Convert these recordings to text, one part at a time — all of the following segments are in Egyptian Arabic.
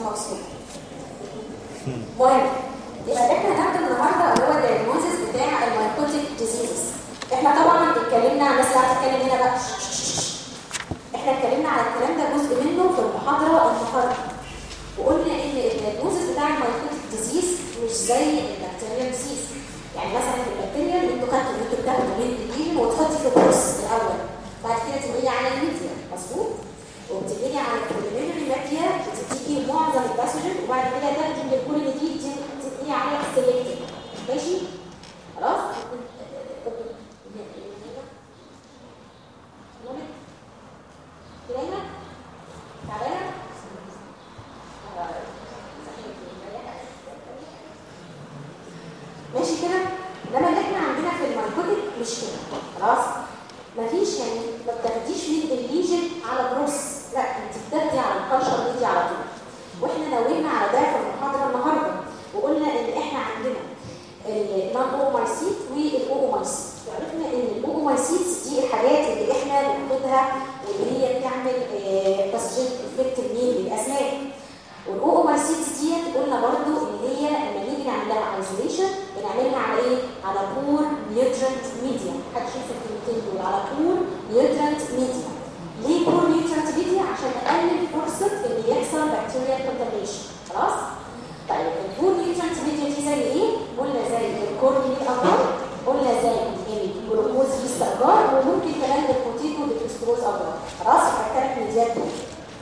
موصول مهم يبقى اللي احنا هناخده النهارده هو الدايجنوزس بتاع المايكوتيك ديزيزز احنا طبعا اتكلمنا عن الناس اللي هتتكلم هنا بقى احنا اتكلمنا على الكلام ده جزء منه في المحاضره النهارده وقلنا ان الدايجنوزس بتاع المايكوتيك ديزيز مش زي البكتيريال ديزيز يعني مثلا في البكتيريا انتوا خدتوا انتوا بتاخدوا من الليجن وتحطي في الكورس الاول بعد كده تنقلي على الميديا مظبوط وبتنقلي على البريليمري ميديا بتديكي معظم الباسوجين وبعد كده تاخدي من كل جديد تنقلي على السلكتيف ماشي خلاص كلامك تعبانه ماشي كده انما اللي احنا عندنا في الماركتنج مش كده خلاص مفيش يعني ما بتاخديش من الليجن على بروس لا انت بتاخدي على الكالشر ميديا على طول واحنا نوينا على ده في المحاضره النهارده وقلنا ان احنا عندنا النون اومايسيت والاومايسيت وعرفنا ان الاومايسيت دي الحاجات اللي احنا بناخدها واللي هي بتعمل باسجين افكت مين للاسماك والاومايسيت دي قلنا برضو ان هي لما نيجي نعمل لها ايزوليشن بنعملها على ايه على بور نيوترنت ميديا حد شايف الكلمتين دول على بور نيوترنت ميديا ليه بور نيوترنت ميديا عشان اقلل فرصه ان يحصل بكتيريا كونتاميشن خلاص طيب البور نيوترنت ميديا دي زي ايه قلنا زي الكورني اجار قلنا زي الجلوكوز يست اجار وممكن كمان البوتيتو ديكستروز اجار خلاص الثلاث ميديات دول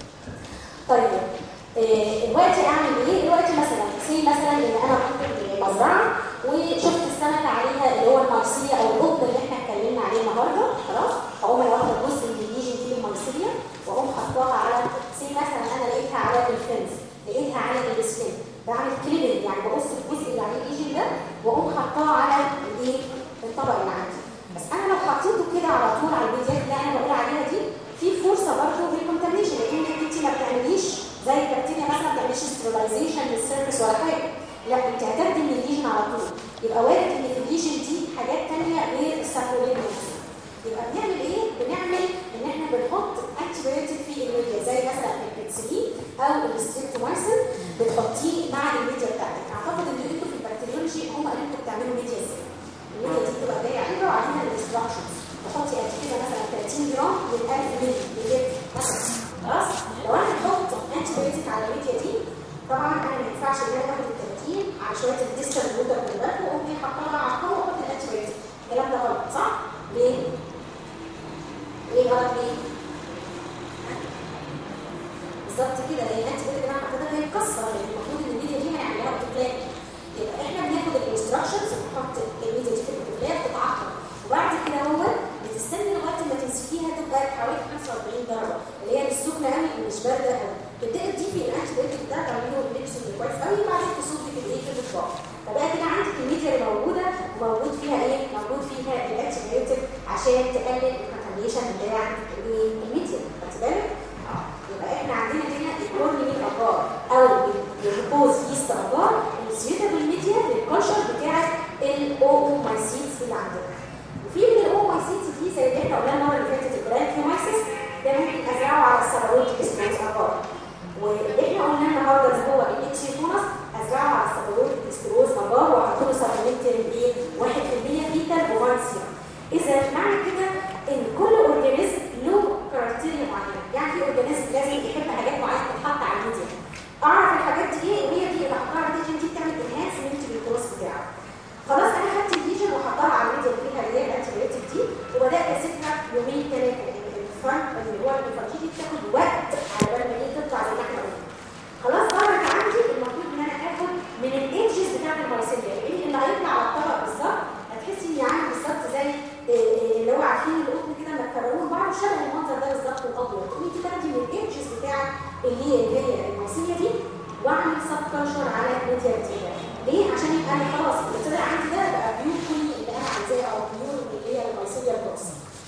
طيب دلوقتي اعمل ايه دلوقتي مثلا سي مثلا ان انا كنت مزرعه وشفت السمك عليها اللي هو المايسيليا او القطن اللي احنا اتكلمنا عليه النهارده خلاص فاقوم انا واخده جزء من الليجن فيه المايسيليا واقوم حطاها على سي مثلا انا لقيتها على الفنس لقيتها على السكين بعمل كليبنج يعني بقص الجزء اللي عليه الليجن ده واقوم حطاه على الايه الطبق اللي عندي بس انا لو حطيته كده على طول على الفيديوهات اللي انا بقول عليها دي في فرصه برضه للكونتاميشن لانك انت ما بتعمليش زي البكتيريا مثلا ما بتعملش سترلايزيشن للسيرفس ولا حاجه لا انت هتاخدي من الليجن على طول يبقى وارد ان في الليجن دي حاجات ثانيه غير السابولين يبقى بنعمل ايه؟ بنعمل ان احنا بنحط انتي بايوتيك في الميديا زي مثلا البنسلين او الستريبتومايسين بتحطيه مع الميديا بتاعتك اعتقد ان انتوا في البكتيريولوجي هم قالوا انتوا بتعملوا ميديا ازاي الميديا دي بتبقى جايه علبه وعارفين الانستراكشنز تحطي قد كده مثلا 30 جرام من 1000 مللي لتر مثلا خلاص لو انا هحط انتي بايوتيك على الميديا دي طبعا انا ما ينفعش ان انا اخد ال 30 على شويه الديستال ووتر من بالكم واقوم جاي حاطاها مع القهوه واحط الانتي بايوتيك الكلام ده غلط صح؟ ليه؟ ليه غلط ليه؟ بالظبط كده لان الانتي بايوتيك اللي انا حطيتها هيتكسر لان المفروض ان الميديا دي هنعملها اوتوكلاف يبقى احنا بناخد الانستراكشنز ونحط الميديا دي في الاوتوكلاف تتعقم وبعد كده هو بتستني لغايه ما تمسكيها تبقى حوالي 45 درجه اللي هي مش سخنه قوي ومش بارده قوي تبداي تضيفي الانتي بايوتيك ده تعمليه الميكس اللي كويس قوي وبعدين تصبي في الايه في الاطباق فبقى كده عندك الميديا اللي موجوده وموجود فيها ايه؟ موجود فيها الانتي بايوتيك عشان تقلل الكونتاميشن بتاع الميديا خدت بالك؟ اه يبقى احنا عندنا هنا الكورني اجار او الجلوكوز يست اجار السيوتابل ميديا للكشر بتاعت الاومايسيتس اللي عندنا وفي من الاومايسيتس دي زي اللي احنا قلنا المره اللي فاتت الجرانكيومايسيس ده ممكن ازرعه على السبروت اكسبريس اجار واللي احنا قلناه النهارده اللي هو الاتشيفونس ازرعه على السبروت اكسبريس اجار واحط له سبلمنتال ايه 1% فيتال ومانسيا اذا معنى كده ان كل اورجانيزم له كرايتيريا معينه يعني في اورجانيزم لازم يحب حاجات معينه تتحط على الميديا اعرف الحاجات دي ايه وهي دي اللي هحطها على الميديا دي بتعمل انهانسمنت للكروس بتاعه خلاص انا خدت الليجن وحطها على الميديا اللي فيها اللي هي الانتي بايوتيك دي وبدات اسيبها يومين ثلاثه الفرق اللي هو الانفرتيتي بتاخد وقت على بال ما هي تطلع زي ما احنا قلنا خلاص ظهرت عندي المفروض ان انا اخد من الايدجز بتاعت المايسيليا لان اللي هيطلع على الطبق بالظبط هتحسي ان عندي بالظبط زي اللي هو عارفين القطن كده لما تكرروه بعض شبه المنظر ده بالظبط الابيض تقومي انت تاخدي من الايدجز بتاع اللي هي اللي هي المايسيليا دي واعمل سب كلشر على الميديا بتاعتي ليه؟ عشان يبقى انا خلاص اللي طلع عندي ده بقى بيور كل اللي انا عايزاه او بيور اللي هي المايسيليا بلس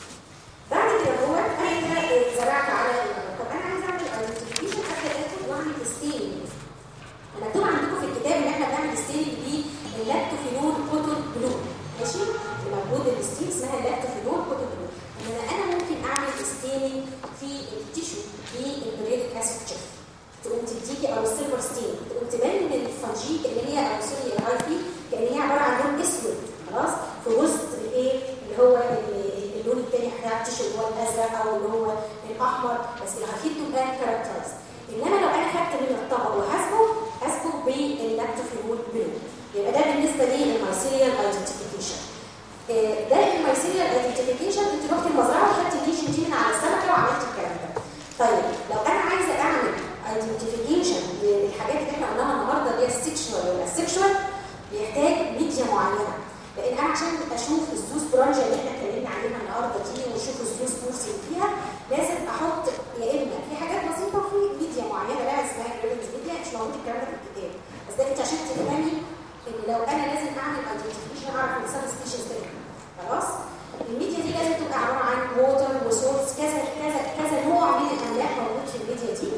بعد كده هو انا كده زرعت على طب انا عايزه اعمل ايدنتيفيكيشن قبل اخد واعمل ستيننج انا مكتوب عندكم في الكتاب ان احنا بنعمل ستيننج باللاكتوفينول كوتون بلو ماشي موجود الستين اسمها اللاكتوفينول كوتون بلو انما انا ممكن اعمل ستيننج في التيشو بالبريدك اسيد تشيك تقوم تديكي الديكي او السيلفر ستين تقوم تبان من الفانجي اللي هي او سوري الهاي في كان هي عباره عن لون اسود خلاص في وسط الايه اللي هو اللون الثاني بتاع التيشيرت اللي هو الازرق او اللي هو الاحمر بس الهايفيد تبقى كاركترايز انما لو انا خدت من الطبق وحاسبه حاسبه باللاكتوفيرول بلو يبقى ده بالنسبه للمايسيريال ايدنتيفيكيشن ده المايسيريال ايدنتيفيكيشن انت رحت المزرعه وخدت الليشن دي من على السمكه وعملت الكلام ده طيب لو انا عايزه اعمل ايدنتيفيكيشن للحاجات اللي احنا قلناها النهارده اللي هي السكشوال ولا السكشوال بيحتاج ميديا معينه لان انا عشان اشوف الزوز برانجا اللي احنا اتكلمنا عليها النهارده دي واشوف الزوز كورسي فيها لازم احط يا اما في حاجات بسيطه وفي ميديا معينه بقى اسمها جريفنز ميديا مش موجود الكلام ده في الكتاب بس ده انت عشان تفهمي ان لو انا لازم اعمل ايدنتيفيكيشن اعرف السب سبيشيز ده خلاص الميديا دي لازم تبقى عباره عن ووتر وسورس كذا كذا كذا نوع من الاملاح موجود في الميديا دي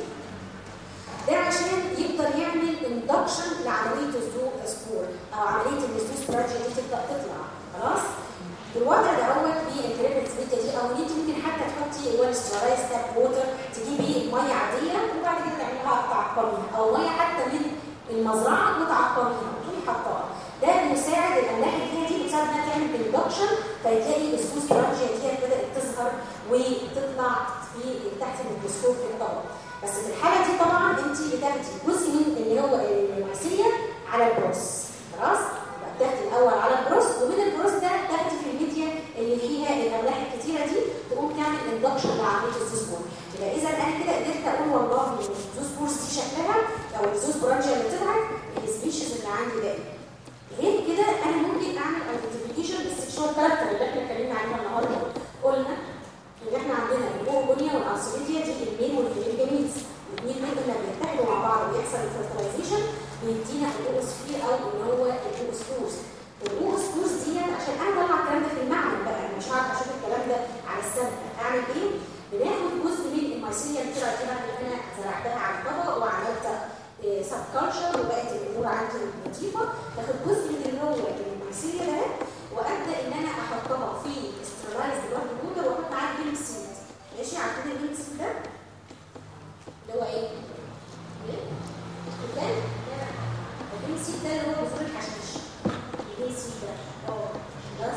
ده عشان يقدر يعمل اندكشن لعمليه الزو سبور او عمليه ان الزو ستراجي دي تبدا تطلع خلاص بالوضع ده هو بالكريبت ميديا دي او انت ممكن حتى تحطي اللي هو السترايز تاب ووتر تجيبي ميه عاديه وبعد كده تعمليها تعقميها او ميه حتى من المزرعه وتعقميها وتقومي حطاها ده بيساعد الاملاح اللي فيها دي بتساعد انها تعمل اندكشن فتلاقي السوس برانجيا دي بدات تظهر وتطلع في تحت الميكروسكوب في الطبق بس في الحاله دي طبعا انت بتاخدي جزء من اللي هو المعسيه على البروس خلاص بتاخدي الاول على البروس ومن البروس ده تاخدي في الميديا اللي فيها الاملاح الكتيره دي تقوم تعمل اندكشن لعمليه الزوسبور يبقى اذا انا كده قدرت اقول والله ان الزوسبورس دي شكلها او الزوس برانجيا اللي طلعت السبيشيز اللي عندي ده غير كده انا ممكن اعمل ايدنتيفيكيشن بالسكشوال كاركتر اللي احنا اتكلمنا عليها النهارده قلنا ان احنا عندنا الاوبونيا والارسوليديا دي المين والفيميل جميلز الاثنين دول لما بيتحدوا مع بعض ويحصل الفرتلايزيشن بيدينا الاوسفير او اللي هو الاوسفورس الاوسفورس دي عشان انا اطلع الكلام ده في المعمل بقى انا مش هعرف اشوف الكلام ده على السمكه اعمل ايه؟ بناخد جزء من المايسيليا اللي طلعت كده اللي انا زرعتها على الطبق وعملت سب كالتشر وبقت الامور عندي لطيفه باخد جزء من اللي هو المايسيليا ده وابدا ان انا احطها في استرالايز برضه بودر واحط معاه البينك سيد ماشي عارفين البينك سيد ده؟ اللي هو ايه؟ ايه؟ الكتان؟ البينك سيد ده اللي هو بذور الحشيش البينك سيد ده اه بس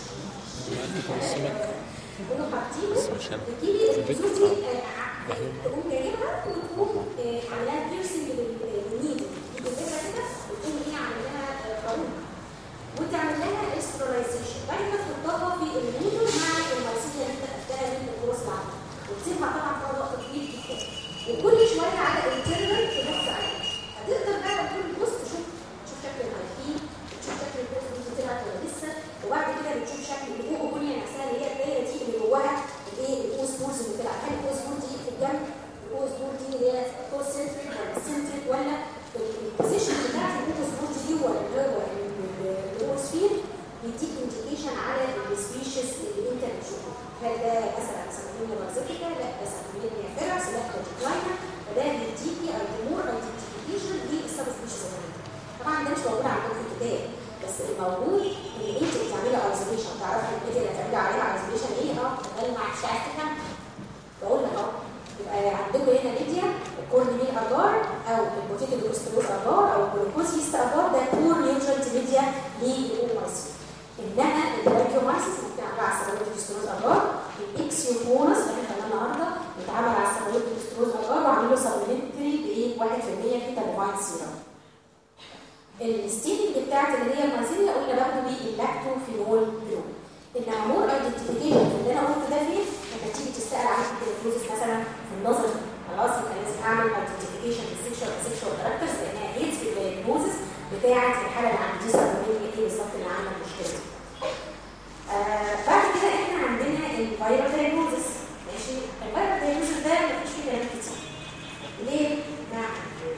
كانوا حاطينه بتجيبي البذور دي تقوم جايبها وتقوم عاملاها بيرسنج بالنيدل الفكره كده وتقوم ايه عاملاها قانون وتعمل لها استرلايزيشن بعد كده تحطها في النيدل مع المايسيليا اللي انت خدتها من الجروس العادي وتسيبها طبعا تقعد وقت طويل جدا وكل شويه على الانترنال تبص عليها هتقدر بقى تقول بص تشوف تشوف شكل الهايفين تشوف شكل البروس دي طلعت ولا لسه وبعد كده بتشوف شكل الاوبونيا نفسها اللي هي الدايره دي اللي جواها الايه الاوسبورز اللي طلعت هل الاوسبور دي في الجنب الاوسبور دي اللي هي كونسنتريك ولا سنتريك ولا البوزيشن بتاعت الاوسبور دي ولا اللي هو الاوسفير بيديك انديكيشن على السبيشيز اللي انت بتشوفها هل ده مثلا سمكيه مارزيكا لا ده سمكيه فيرس لا ده ديكلاينا فده بيديكي ايديمور ايدنتيفيكيشن للسب سبيشيز طبعا ده مش موجود عندكم في الكتاب بس الموجود ان انت بتعملي ايزوليشن تعرفي البيت اللي هتعملي عليها ايزوليشن ايه اه ده اللي معكش عايز تفهم بقول لك اهو يبقى عندكم هنا ميديا الكورن ميل اجار او البوتيتو دوستروز اجار او الجلوكوز يست اجار ده كور نيوترنت ميديا للاومايسيس انما البراكيومايسيس بتتعمل على السبويت دوستروز اجار الاكسيوفونس اللي احنا خدناه النهارده بيتعمل على السبويت دوستروز اجار وعامل له سبلمنتري بايه 1% في تابوفاين سيرم الستيمنج بتاعت اللي هي المازيليا قلنا باخده باللاكتوفينول بلو انما مور ايدنتيفيكيشن اللي انا قلت ده فين لما تيجي تسال عن الكلوزس مثلا في النظر خلاص يبقى لازم اعمل ايدنتيفيكيشن للسكشوال سكشوال كاركترز لانها هيدز في الدايجنوزس بتاعت الحاله اللي عندي سببين ايه بالظبط اللي عامله المشكله دي آه بعد كده احنا عندنا الفيرال دايجنوزس ماشي الفيرال دايجنوزس ده مفيش فيه كلام كتير ليه؟ نعم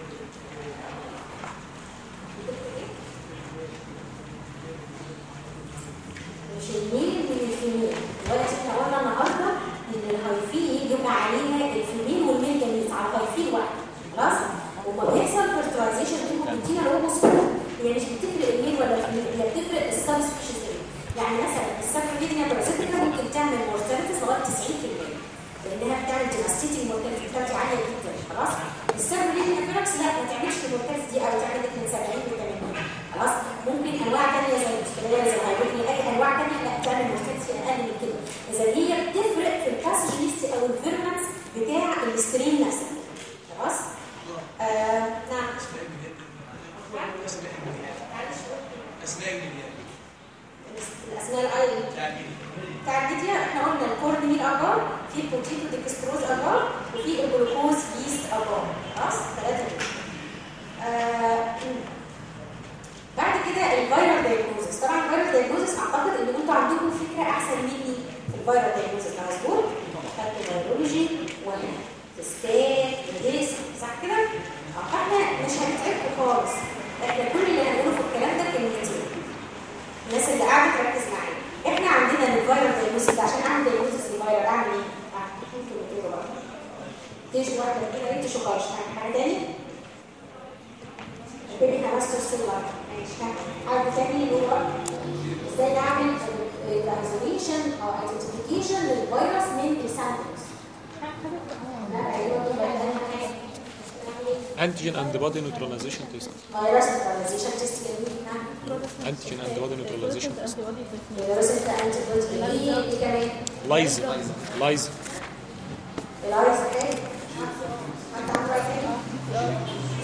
مش الميل من الفيميل دلوقتي احنا قلنا النهارده ان الهايفين يبقى عليها الفيميل والميل جميل على الهايفين واحد خلاص وما بيحصل فيرتلايزيشن بينهم بيدينا الاوموسفور هي مش بتفرق السكرين نفسها خلاص آه نعم اسماء المليان الاسماء الاي تعديتها احنا قلنا الكورن ميل اجار في البوتيتو ديكستروز اجار وفي الجلوكوز ييست اجار خلاص ثلاثه دول آه بعد كده الفيرال دايجنوزس طبعا الفيرال دايجنوزس اعتقد ان انتوا عندكم فكره احسن مني في الفيرال دايجنوزس ده مظبوط خدت فيرولوجي وتستات وديس صح كده احنا مش هنتعبكم خالص احنا كل اللي هنقوله في الكلام ده كلمتين الناس اللي قاعده تركز معايا احنا عندنا الفيرال دايجنوزس ده عشان اعمل دايجنوزس للفيرال اعمل ايه؟ تيجي واحده كده انت شوكاش حاجه تاني ابتدي همسته السيلر ماشي حاجه تاني اللي هو ازاي نعمل الايزوليشن او ايدنتيفيكيشن للفيروس من السامبلز antigen antibody neutralization test فيروس نيوتراليزيشن تيست جميل antigen antibody neutralization test فيروس انت انتي بودي كمان لايزا لايزا العرض حلو حتى عندك حلو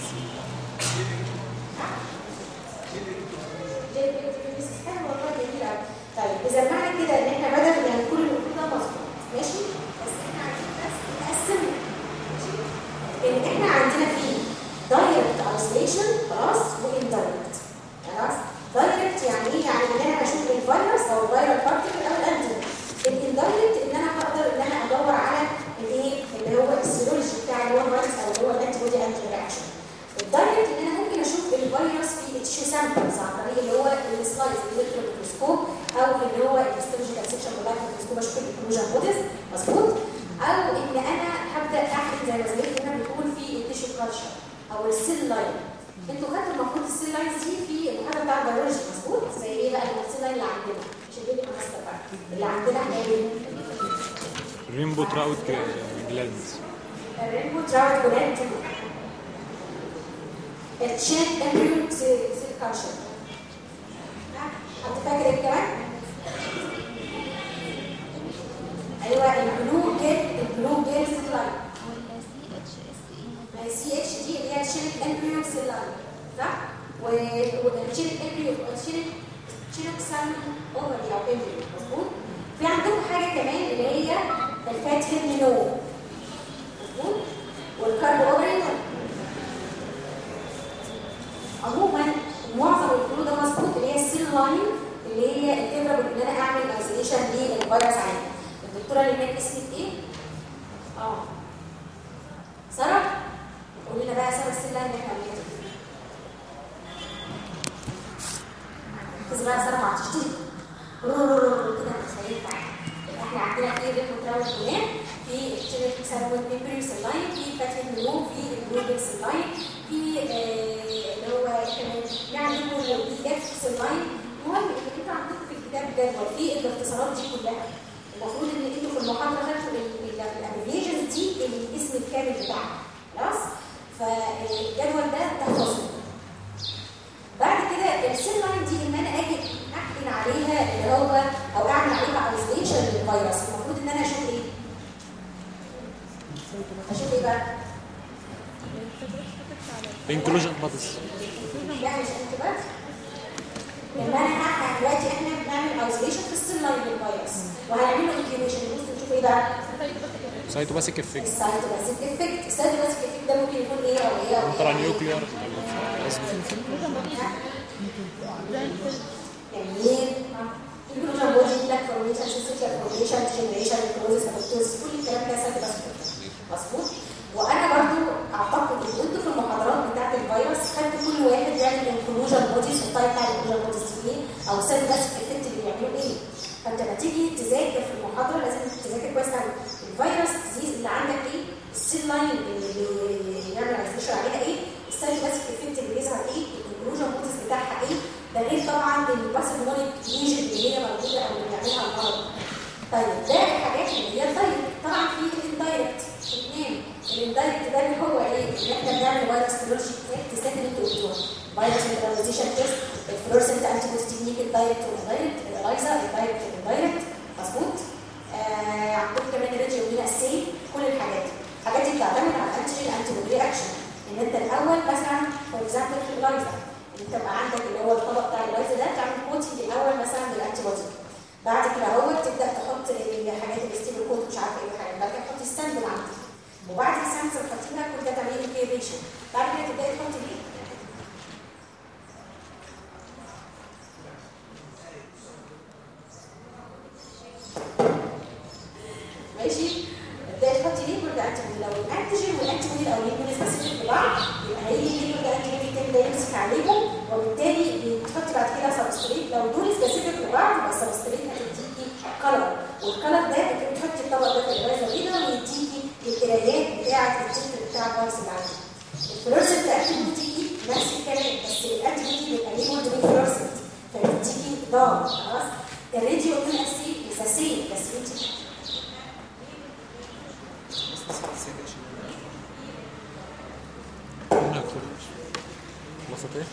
طيب اذا معنى كده ان احنا بدل يعني كل الوقت ده مظبوط ماشي بس احنا عايزين بس نقسم ماشي ان احنا عندنا في دايركت ايزوليشن خلاص واندايركت خلاص دايركت يعني ايه يعني ان انا بشوف الفيروس او الفيرال بارتيكل او الانتيجين الاندايركت ان انا هقدر ان انا ادور على الايه اللي هو السيرولوجي بتاع اللي هو الفيروس او اللي هو الانتي بودي انتي رياكشن الدايركت ان انا ممكن اشوف الفيروس في التشو سامبلز عن طريق اللي هو السلايد الالكتروميكروسكوب او اللي هو الهيستولوجيكال سيكشن بتاع الميكروسكوب اشوف الكلوجن بوديز مظبوط او ان انا هبدا اعمل زي ما زميلتي هنا بتقول في التشو كلتشر او السيل لاين انتوا خدتوا المفروض السيل لاينز دي في المحاضره بتاع البيولوجي مظبوط زي ايه بقى السيل لاين اللي عندنا مش اللي ماستر بقى اللي عندنا احنا ايه رينبو تراوت جلاندز الرينبو تراوت جلاند التشين امبريو سيل كالشر حد فاكر ايه كمان؟ ايوه البلو جيل البلو جيل سيل لاين ما هي سي اتش دي اللي هي تشينك امبريو سيل لاين صح؟ والتشينك امبريو تشينك تشينك سالمون اوفري او امبريو مظبوط؟ في عندكم حاجه كمان اللي هي الفات هيد منو مظبوط؟ والكارب اوفري عموما معظم الكلو ده مظبوط اللي هي السيل لاين اللي هي الفيفربل ان انا اعمل ايزوليشن للفيروس عادي الدكتوره اللي هناك اسمك ايه؟ اه ساره قولي لنا بقى ساره السيل لاين اللي احنا عاملينها ركز بقى ساره مع تشتيت كده مش هينفع احنا عندنا في ريتم تراول هناك في الشيرك سالمون بيبري سيل لاين في فاتن نمو في الجلوبل سيل لاين في آه، اللي هو كمان يعني البي اف سيل لاين المهم ان انتوا عندكم في الكتاب جدول في الاختصارات دي كلها المفروض ان انتوا في المحاضره خدتوا الابريفيشنز دي الاسم الكامل بتاعها خلاص فالجدول ده تحفظه بعد كده السيل لاين دي ان انا اجي احقن عليها اللي هو او اعمل عليها ايزوليشن للفيروس المفروض ان انا اشوف ايه؟ اشوف ايه بقى؟ انكلوجن بادز لا مش انتباه لما انا هحقن دلوقتي احنا بنعمل ايزوليشن في السيل لاين للفيروس وهنعمل له انكيوبيشن بص نشوف ايه بقى؟ سايتوباسيك افكت السايتوباسيك افكت السايتوباسيك افكت ده ممكن يكون ايه او ايه او ايه ترى نيوكليار جميل الجلوكوز بودي بلاك فورميشن سيستيك فورميشن جنريشن كلوزس ابوتوز كل الكلام ده ساكت مظبوط وانا برضو اعتقد ان انتوا في المحاضرات بتاعت الفيروس خدتوا كل واحد بيعمل انكلوجن بوديز التايب بتاع الانكلوجن بوديز ايه او سيل بس افكت اللي بيعملوا ايه فانت لما تيجي تذاكر في المحاضره لازم تذاكر كويس عن الفيروس ديزيز اللي عندك ايه السيل لاين اللي يعمل ايزوليشن عليها ايه السيل بس افكت اللي بيظهر ايه الانكلوجن بوديز بتاعها ايه ده غير طبعا الباسمونيك ليجن اللي هي موجوده او اللي بيعملها المرض طيب ده الحاجات اللي هي الدايركت طبعا في الاندايركت اثنين الاندايركت ده اللي هو ايه اللي احنا بنعمل فيروس سيرولوجي تيست اللي انتوا قلتوها فيروس نيوتراليزيشن تيست الفلورسنت انتي بودي تكنيك الدايركت والاندايركت الالايزا الدايركت والاندايركت مظبوط آه عندكم كمان الراديو مين اسي كل الحاجات دي الحاجات دي بتعتمد على الانتيجين انتي بودي رياكشن ان انت الاول مثلا فور اكزامبل في اللايزر انت بقى عندك اللي هو الطبق بتاع اللايزر ده تعمل كوتنج الاول مثلا بالانتي بودي بعد كده هو تبدا تحط الحاجات الستيبل كود مش عارفه ايه الحاجات بعد كده تحط السامبل عندك وبعد السامبل تحطيها كل ده تعملي انكيبيشن بعد كده تبداي تحطي دي ماشي ابداي تحطي ليه كل انتي بودي لو الانتيجين والانتي بودي الاولين دول سبيسيفيك لبعض يبقى هي ليه كل انتي بودي التاني ده يمسك عليهم وبالتالي بتحطي بعد كده سبستريت لو دول سبيسيفيك لبعض يبقى السبستريت هتديكي كلر والكلر ده بتحطي الطبق ده في الرازه كده ويديكي القرايات بتاعه التتر بتاع الفيروس اللي عندك الفلورسنت انتي بودي نفس الكلام بس الانتي بودي بيبقى ليه مود فلورسنت فبتديكي ضغط خلاص الراديو اون اسي اساسي بس انت هنا كتير وسط ايه؟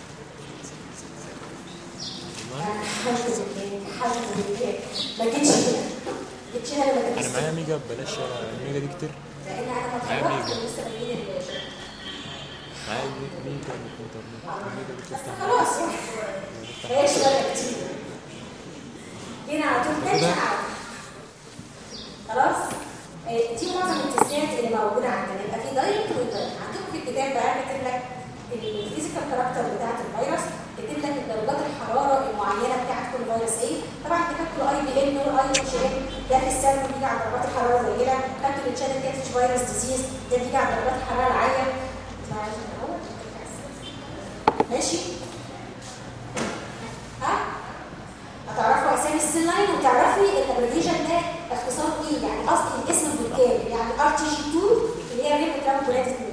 ما جيتش هنا جيتش هنا لما انا كنت معايا ميجا بلاش الميجا دي كتير لان انا ما معايا اتحركت ميجا. لسه باين ال- معايا ميجا بالانترنت الميجا بس بتفتح خلاص يعني هي شويه كتير جينا على طول تاني كده. على خلاص آه، دي معظم التسميات اللي موجوده عندنا يبقى في دايركت واندايركت عندكم في الكتاب بقى كاتب لك الفيزيكال كاركتر بتاعت الفيروس كاتب لك درجات الحراره المعينه بتاعت كل فيروس ايه طبعا كتبت له اي بي ان والاي اتش ام ده في السيرم بيجي على درجات الحراره القليله كتبت التشانل كاتش فيروس ديزيز ده بيجي على درجات الحراره العاليه ماشي ها هتعرفوا اسامي السيل لاين وتعرفي الابريفيشن ده اختصار ايه يعني اصل الاسم بالكامل يعني ار تي جي 2 اللي هي ريب ترامبولات 2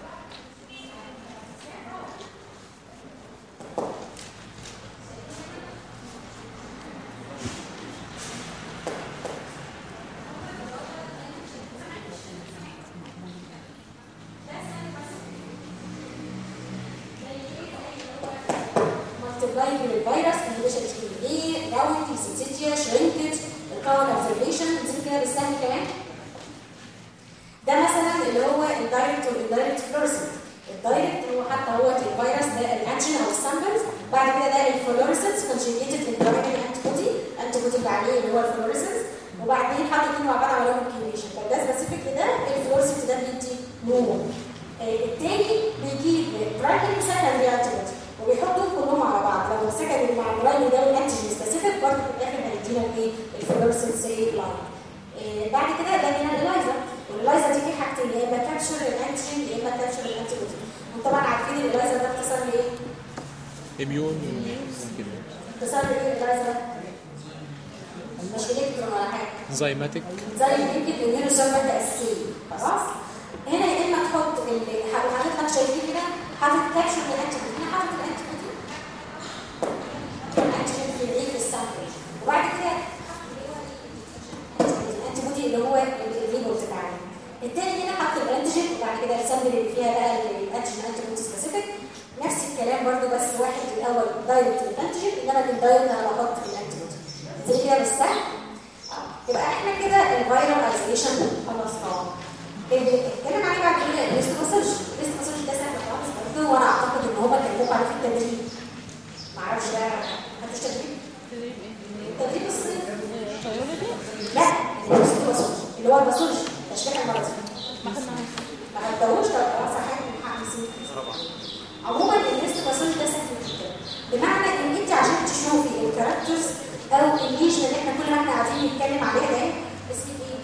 multiplying للفيروس inhibition HPV routing syncytia shrinkage الكون observation نزيد كده بالسهم كمان ده مثلا اللي هو الدايركت والاندايركت فلورسنت الدايركت هو حتى هو الفيروس ده الانجين او السامبلز بعد كده ده الفلورسنس conjugated indirect antibody antibody اللي عليه اللي هو الفلورسنس وبعدين حطوا الاثنين مع بعض عملوا انكيوبيشن فده سبيسيفيك لده الفلورسنت ده بيدي نور آه، التاني بيجيب برايمري وسكندري انتيبودي وبيحطوا كلهم على بعض لو السكندري مع البرايمري ده والانتيجين سبيسيفيك برضه في الاخر هيدينا ايه الفلورسنت سي لاين آه، بعد كده ده من الالايزا والالايزا دي في حاجتين يا اما كابشر الانتيجين يا اما كابشر الانتيبودي وطبعا عارفين الالايزا ده اختصار لايه؟ اميون كده اختصار لايه الالايزا؟ مش الكترون ولا حاجه زايماتيك زي يمكن النيرو سيرفر تأسيسي خلاص هنا يا اما تحط اللي حضرتك شايفين كده حاطط كابشن للانتيبودي هنا حاطط الانتيبودي الانتيبودي في الايه في السامبل وبعد كده الانتيبودي اللي هو الليبل بتاعنا التاني هنا حط الانتيجين وبعد كده السامبل اللي فيها بقى الانتيجين انتيبودي سبيسيفيك نفس الكلام برضو بس واحد الاول دايركت للانتيجين انما الاندايركت انا بحط في الانتيبودي زي كده بالسهل يبقى احنا كده الفيرال ايزوليشن خلصناه اتكلم عليه بعد كده الاستروسولوجي الاستروسولوجي ده سهل خالص برضه وانا اعتقد ان هما كلموكوا عليه في التدريب معرفش بقى محدش تدريب التدريب الصيف لا الاستروسولوجي اللي هو الباثولوجي تشريح المرض ما خدتهوش طب خلاص حاجه من حق نسيت عموما الاستروسولوجي ده سهل جدا بمعنى ان انت عشان تشوفي الكاركترز او الليجن اللي احنا كل ما احنا قاعدين نتكلم عليها ده اسمه ايه؟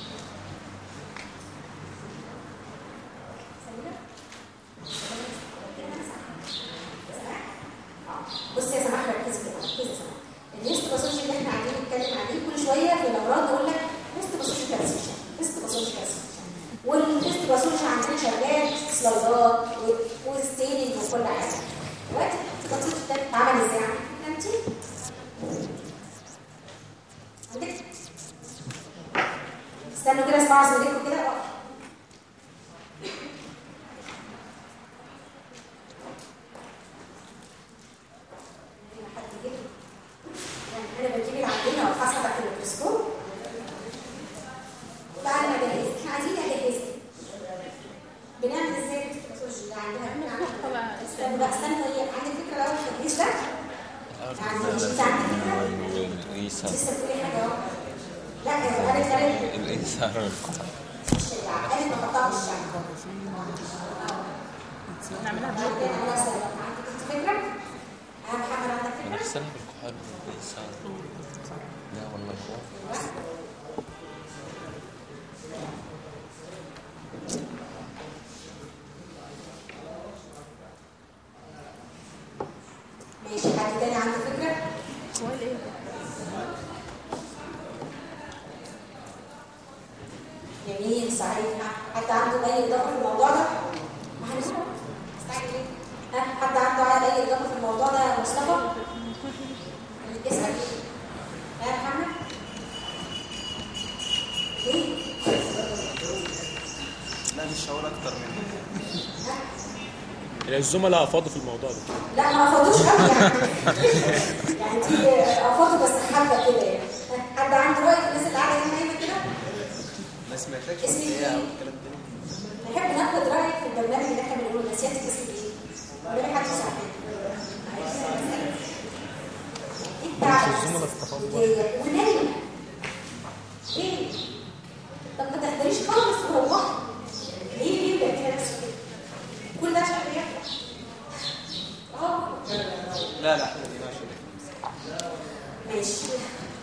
بصي يا سماح ركزي كده ركزي يا سماح النست باثولوجي اللي احنا قاعدين نتكلم عليه كل شويه في الامراض نقول لك نست باثولوجي كالسيشن نست باثولوجي كالسيشن والنست باثولوجي عندنا شغال سلايدات و- وستيننج وكل حاجه دلوقتي النست باثولوجي ده اتعمل ازاي عندك انت؟ عندك استنوا كده اسمعوا زميلكم كده اه. حد يجيب لي. يعني انا بجيب العينه وافحصها تحت الميكروسكوب وبعد ما اجهز احنا عايزين اجهز لا استنى هي عندك فكره لو التدريس ده يعني مش انت عندك فكره الإيثار لسه بتقولي حاجه اهو لا يا قالت قالت الإيثار والقهر قالت ما قطعش الشعر نعملها عندك فكره ها محمد عندك فكره نفسنا بالكحول والإيثار لا والله ماشي حد تاني عنده فكره سؤال ايه جميل صحيح حد عنده اي اضافه في الموضوع ده ما هنسمع استعجل ليه ها حد عنده اي اضافه في الموضوع ده يا مصطفى اسال ها يا محمد ليه لا مش هقول اكتر من ها؟ الزملاء افاضوا في الموضوع ده لا ما افضوش قوي يعني يعني دي افضل بس حبه كده يعني ها؟ حد عنده راي في الناس اللي قاعده هنا هنا كده ما سمعتكش اسمي ايه إيه؟ او الكلام ده نحب ناخد رايك في البرنامج اللي احنا بنقوله ده سيادتك اسمك ايه؟ ولا في حد يسمع انت الزملاء استفادوا ونايمه ليه؟ طب ما تحضريش خالص وروحي ليه ليه ده كده نفسك كده؟ كل ده عشان بيحضر اه لا لا ما تقلقش ماشي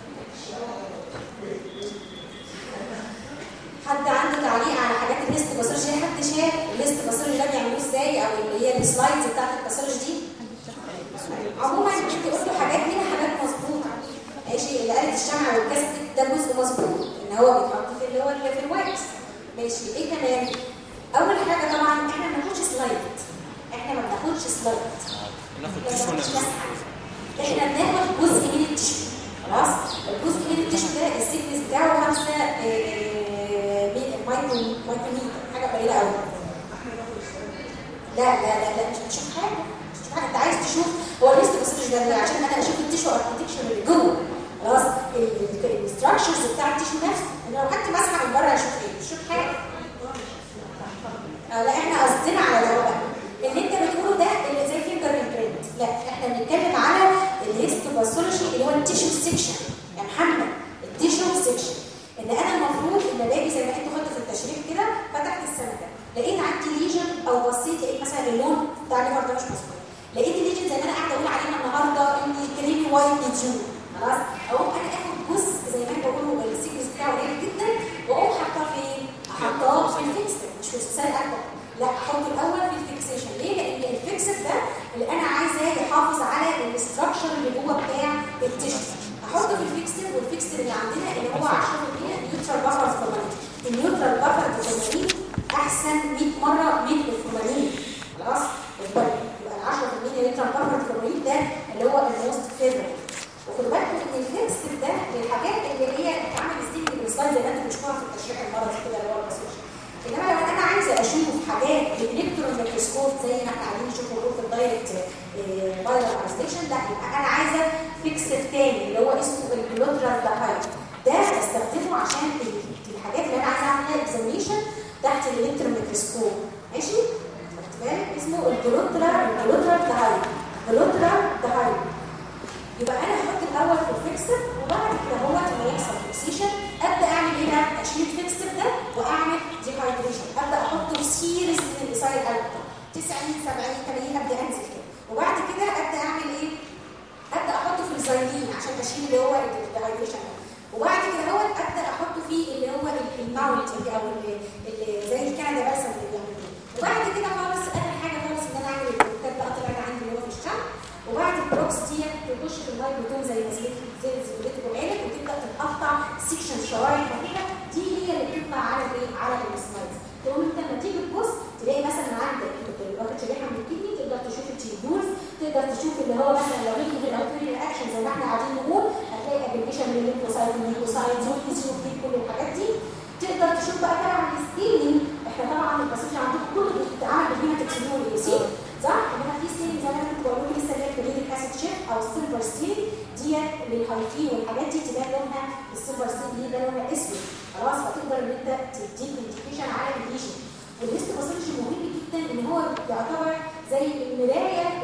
حد عنده تعليق على حاجات الليست باسولوجي حد شاف الليست باسولوجي ده بيعملوه ازاي او اللي هي السلايدز بتاعت الباسولوجي دي عموما انت قلت حاجات هنا حاجات مظبوطه ماشي اللي قالت الشمع والكاسب ده جزء مظبوط ان هو بيتحط في اللي هو اللي في الواكس ماشي ايه كمان اول حاجه طبعا احنا ما بناخدش سلايد احنا ما بناخدش سلايد ناخد ما تيشو بناخدش ونعمل بس حاجة. احنا بناخد جزء من التيشو خلاص الجزء من التيشو ده السيكنس بتاعه 5 مايكرو مايكروميتر حاجه قليله قوي لا لا لا لا مش هتشوف حاجه مش هتشوف حاجه انت عايز تشوف هو الليست بس ده ليه؟ عشان انا اشوف التيشو اركتكشر اللي جوه خلاص الستراكشرز بتاع التيشو نفسه انا لو خدت مسحه من بره هشوف ايه مش هشوف حاجه آه، لا احنا قصدنا على ده بقى اللي انت بتقوله ده اللي زي فينجر امبرنت لا احنا بنتكلم على الهيستوباثولوجي اللي هو التيشو سيكشن يا محمد التيشو سيكشن ان انا المفروض ان باجي زي ما انتوا خدتوا في التشريح كده فتحت السمكه لقيت عندي ليجن او بصيت لقيت مثلا اللون بتاع الليفر ده مش مظبوط لقيت الليجن زي ما انا قاعده اقول عليها النهارده ان كريمي وايت نيتيون خلاص اقوم انا اخد جزء زي ما انتوا بقولوا السيكنس بتاعه قليل جدا واقوم حاطاه فين؟ احطاه في الفيكسر مش في السال اكتر لا احطه الاول في الفيكسيشن ليه؟ لان الفيكسر ده اللي انا عايزاه يحافظ على الاستراكشر اللي جوه بتاع التيشو احطه في الفيكسر والفيكسر اللي عندنا اللي هو 10% نيوترال بفر فورمالين النيوترال بفر فورمالين احسن 100 مره من الفورمالين خلاص يبقى ال 10% نيوترال بفر فورمالين ده اللي هو الموست فيفرت وخدوا بالكم ان الفيكسر ده للحاجات اللي هي بتعمل ستيك بالسلايد زي ما انتم بتشوفوها في التشريح المرضي كده اللي هو الباسوشن انما لو انا عايزه اشوف حاجات بالالكترون ميكروسكوب زي ما احنا قاعدين نشوف موجود في الدايركت فايرال ارستيشن لا يبقى انا عايزه فيكسر تاني اللي هو اسمه الجلوترال داهايد ده بستخدمه عشان ال- الحاجات اللي انا عايزه اعملها اكزامينشن تحت الالكترون ميكروسكوب ماشي خدت بالك اسمه الجلوترال الجلوترال داهايد جلوترال داهايد يبقى انا هحط الاول في الفيكسر وبعد كده هو لما يحصل فيكسيشن ابدا اعمل ايه بقى اشيل الفيكسر ده واعمل ديهايدريشن ابدا احطه سيريز من الاسايل الكترون 90 70 80 ابدا انزل كده وبعد كده ابدا اعمل ايه ابدا احطه في الزايلين عشان اشيل اللي هو الديهايدريشن ده وبعد كده هو ابدا احطه في اللي هو ال- الماونت اللي او اللي اللي زي الكندا بس اللي بيعملوه وبعد كده خالص اخر حاجه خالص ان انا اعمل البروكات بقى طلعت عندي اللي هو في الشمس وبعد البروكس دي تخش في المايكروتون زي ما زي زي زي وقالت وتبدا تتقطع سيكشن شرايح خفيفه دي هي اللي بتطلع على الايه على السلايدز تقوم انت لما تيجي تبص تلاقي مثلا عندك واخد شريحه من الكدني تقدر تشوف التيوبولز تقدر تشوف اللي هو مثلا لو ليك في الاوتوري رياكشن زي ما احنا قاعدين نقول هتلاقي ابلكيشن من الليمفوسايت والليمفوسايت والفيزيوفيل كل الحاجات دي تقدر تشوف بقى طبعا الستيلينج احنا طبعا الباسوج عندكم كله بيتعمل بهنا تكسيدول سي صح؟ انما في ستيلينج زي ما انا كنت بقول لكم لسه اللي هي الكلوريديك اسيد شيب او السيلفر ستيل ديت للهايفي والحاجات دي تبان لونها السيلفر ستيل دي ده لونها اسود خلاص فتقدر ان انت تديك انديكيشن على الليجن والهيست باسولوجي مهم جدا ان هو يعتبر زي المرايه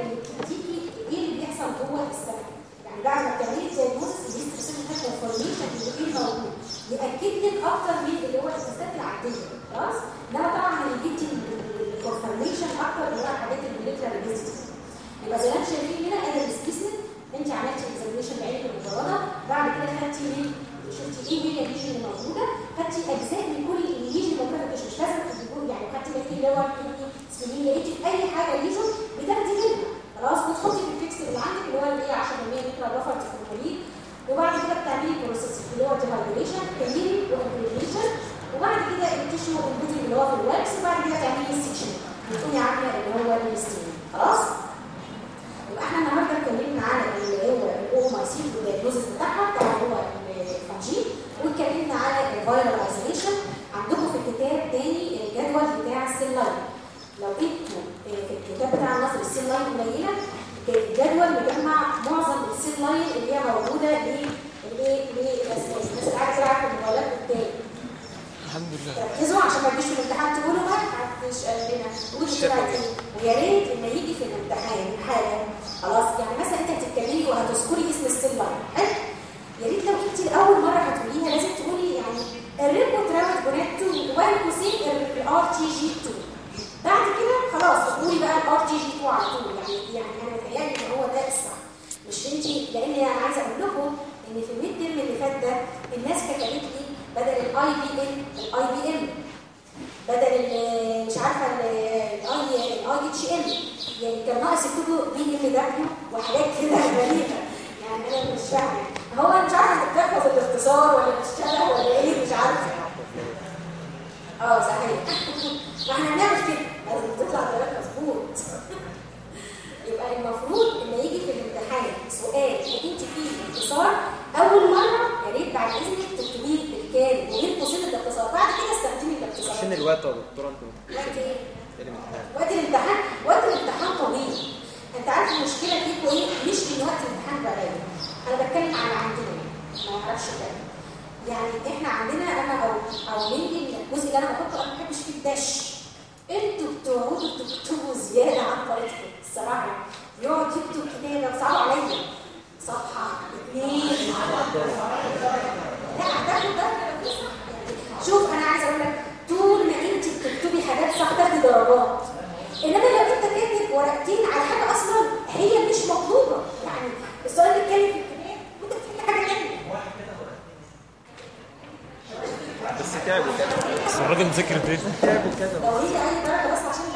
ياكد لك اكتر من اللي هو التستات العاديه خلاص انما طبعا اللي بيدي الكونفرميشن اكتر اللي هو الحاجات الموليكولار بيزنس يبقى زي ما انتم شايفين هنا ادي السبيسمنت انت عملتي اكزامينشن بعينك المجرده بعد كده خدتي من شفتي ايه هي الليجن اللي موجوده خدتي اجزاء من كل الليجن اللي موجوده مش مش لازم تكون يعني خدتي مثلا اللي هو سنين لقيتي في اي حاجه ليجن بتاخدي منها خلاص بتحطي في الفيكس اللي عندك اللي هو اللي هي 10% متر بفر في الكولين وبعد كده بتعملي بروسيس اللي هو ديهايدريشن كليني وانكليشن وبعد كده التيشو والبودي اللي هو في الواكس وبعد كده تعملي السكشن بتقومي عامله اللي هو الستين خلاص يبقى احنا النهارده اتكلمنا على اللي هو الاومايسين والدياجنوزس بتاعها بتاع اللي هو الفانجين واتكلمنا على الفيرال ايزوليشن عندكم في الكتاب تاني الجدول بتاع السيل لاين لو انتوا في الكتاب بتاع النصر السيل لاين قليله الجدول مجمع معظم السيل لاين اللي هي موجوده ل لايه للاساس الناس اللي عايزه تعرف الموالات بالتالي الحمد لله ركزوا عشان ما تجيش في الامتحان تقولوا ما حدش قال لنا قولوا كده عايزين ويا ريت لما يجي في الامتحان حاجه خلاص يعني مثلا انت هتتكلمي وهتذكري اسم السيل لاين حلو يا ريت لو انت لاول مره هتقوليها لازم تقولي يعني الريبو تراوت بونات 2 وين قوسين الار تي جي 2 بعد كده خلاص قولي بقى الار تي جي 2 على طول يعني يعني انا متهيألي ان هو ده الصح مش انت لان انا عايزه اقول لكم ان في الميد ترم اللي فات ده الناس كتبت لي بدل الاي بي ام الاي بي ام بدل ال- مش عارفه الاي الاي اتش ام يعني كان ناقص يكتبوا بي ام دبليو وحاجات كده غريبه يعني انا مش فاهمه هو انا مش عارفه انت بتحفظ الاختصار ولا بتشتغل ولا ايه مش عارفه اه صحيح ما احنا هنعمل كده لازم تطلع كلام مظبوط يبقى المفروض لما يجي في الامتحان سؤال وانت فيه اختصار اول مره يا ريت بعد اذنك تكتبيه بالكامل وبين قوسين الاختصار بعد كده استخدمي الاختصار عشان الوقت يا دكتوره انتوا وقت ايه؟ الامتحان وقت الامتحان وقت الامتحان طويل انت عارف المشكله فيكم ايه مش ان وقت الامتحان بقى قليل انا بتكلم على عندنا ما اعرفش ده يعني احنا عندنا انا او او يمكن الجزء اللي انا بحطه انا ما بحبش فيه الدش انتوا بتقعدوا تكتبوا زياده عن طريقتكم الصراحه يقعد يكتب كتابه صعب عليا صفحه اثنين لا هتاخد ده ده صح يعني شوف انا عايزه اقول لك طول ما انت بتكتبي حاجات صح تاخدي درجات انما لو انت كاتب ورقتين على حاجه اصلا هي مش مطلوبه يعني السؤال اللي اتكلم في الكتاب وانت بتكتب حاجه ثانيه بس تعبوا كده بس الراجل ذاكر فين تعبوا كده لو هي اي درجه بس عشان